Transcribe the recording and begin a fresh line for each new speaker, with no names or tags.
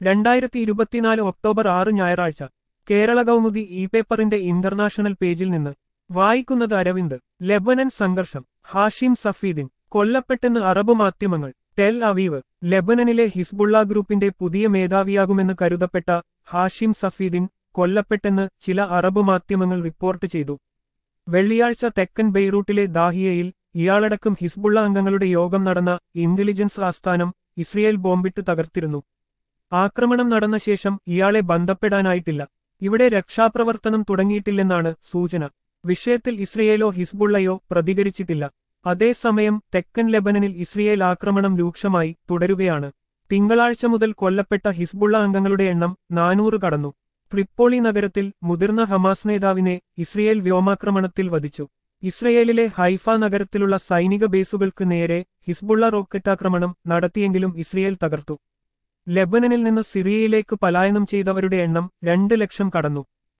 രണ്ടായിരത്തി ഇരുപത്തിനാല് ഒക്ടോബർ ആറ് ഞായറാഴ്ച കേരള കൗമുദി ഇ പേപ്പറിന്റെ ഇന്റർനാഷണൽ പേജിൽ നിന്ന് വായിക്കുന്നത് അരവിന്ദ് ലെബനൻ സംഘർഷം ഹാഷിം സഫീദിൻ കൊല്ലപ്പെട്ടെന്ന് അറബ് മാധ്യമങ്ങൾ ടെൽ അവീവ് ലെബനനിലെ ഹിസ്ബുള്ള ഗ്രൂപ്പിന്റെ പുതിയ മേധാവിയാകുമെന്ന് കരുതപ്പെട്ട ഹാഷിം സഫീദിൻ കൊല്ലപ്പെട്ടെന്ന് ചില അറബ് മാധ്യമങ്ങൾ റിപ്പോർട്ട് ചെയ്തു വെള്ളിയാഴ്ച തെക്കൻ ബെയ്റൂട്ടിലെ ദാഹിയയിൽ ഇയാളടക്കം ഹിസ്ബുള്ള അംഗങ്ങളുടെ യോഗം നടന്ന ഇന്റലിജൻസ് ആസ്ഥാനം ഇസ്രയേൽ ബോംബിട്ട് തകർത്തിരുന്നു ആക്രമണം നടന്ന ശേഷം ഇയാളെ ബന്ധപ്പെടാനായിട്ടില്ല ഇവിടെ രക്ഷാപ്രവർത്തനം തുടങ്ങിയിട്ടില്ലെന്നാണ് സൂചന വിഷയത്തിൽ ഇസ്രയേലോ ഹിസ്ബുള്ളയോ പ്രതികരിച്ചിട്ടില്ല അതേസമയം തെക്കൻ ലെബനനിൽ ഇസ്രയേൽ ആക്രമണം രൂക്ഷമായി തുടരുകയാണ് തിങ്കളാഴ്ച മുതൽ കൊല്ലപ്പെട്ട ഹിസ്ബുള്ള അംഗങ്ങളുടെ എണ്ണം നാനൂറ് കടന്നു ട്രിപ്പോളി നഗരത്തിൽ മുതിർന്ന ഹമാസ് നേതാവിനെ ഇസ്രയേൽ വ്യോമാക്രമണത്തിൽ വധിച്ചു ഇസ്രയേലിലെ ഹൈഫ നഗരത്തിലുള്ള സൈനിക ബേസുകൾക്ക് നേരെ ഹിസ്ബുള്ള റോക്കറ്റാക്രമണം നടത്തിയെങ്കിലും ഇസ്രയേൽ തകർത്തു ലെബനനിൽ നിന്ന് സിറിയയിലേക്ക് പലായനം ചെയ്തവരുടെ എണ്ണം രണ്ട് ലക്ഷം കടന്നു